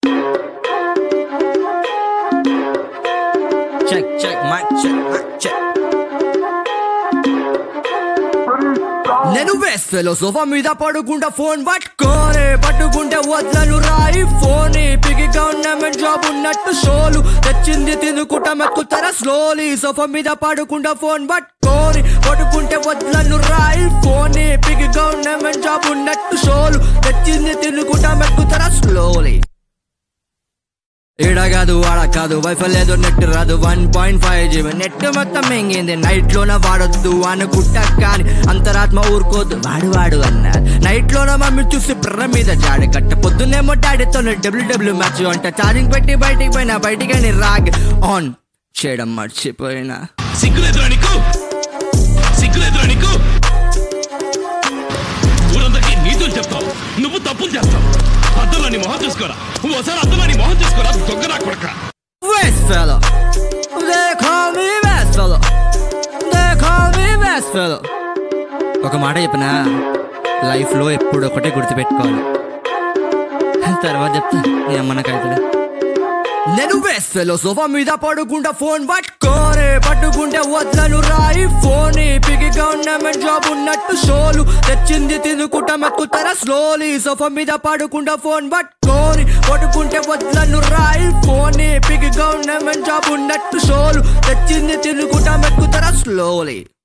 Check, check, mic check, mic check. నేను వేస్ఫెలో sofa మీద పడుకుంటా ఫోన్ పట్టుకోనే పట్టుకుంటే వదలను రాయి ఫోన్ పిగిగా ఉన్న జాబ్ ఉన్నట్టు షోలు తెచ్చింది తినుకుంటా మెక్కుతారా స్లోలీ సోఫా మీద పడుకుంటా ఫోన్ పట్టుకోని పట్టుకుంటే వదలను రాయి ఫోన్ పిగిగా ఉన్న జాబ్ ఉన్నట్టు షోలు తెచ్చింది తినుకుంటా మెక్కుతారా స్లోలీ ఈడ కాదు ఆడ కాదు వైఫై లేదు నెట్ రాదు one point five GB net మొత్తం మెంగింది నైట్ లోన వాడొద్దు అనుకుంటా కానీ అంతరాత్మ ఊరుకోదు వాడు వాడు అన్నారు నైట్ లోన మమ్మీ చూసి బ్ర మీద జాడి కట్ట పొద్దున్నేమో డాడీతో డబ్ల్యూ డబ్ల్యూ మ్యాచ్ అంట ఛార్జింగ్ పెట్టి బయటికి పోయినా బయటికి రాగ్ ఆన్ చేయడం మర్చిపోయినా సిగ్గులేదురా నీకు సిగ్గులేదురా నీకు ఊరందరికీ నీతులు చెప్తావు నువ్వు తప్పులు చేస్తావు అద్దంలో నీ మొహం చూసుకోరా ఓసారి అద్దంలో నీ మొహం చూసుకోరా దొంగ నా కొడక West fella. They call me West fella. They call me West fella. ఒక మాట చెప్పిన లైఫ్లో ఎప్పుడు ఒకటే గుర్తుపెట్టుకోవాలి తర్వాత చెప్తా నీ అమ్మనకైతే నేను వేస్ట్ ఫెలో సోఫా మీద పడుకుంటా ఫోన్ పట్టుకోరే పట్టుకుంటే వదలను రాయి ఫోన్ పిగిగా ఉన్న జాబ్ ఉన్నట్టు షోలు తెచ్చింది తినుకుంటా మెక్కుతారా స్లోలీ సోఫా మీద పడుకుంటా ఫోన్ పట్టుకోని పట్టుకుంటే వదలను రాయి ఫోన్ పిగిగా ఉన్న జాబ్ ఉన్నట్టు షోలు తెచ్చింది తినుకుంటా మెక్కుతారా స్లోలీ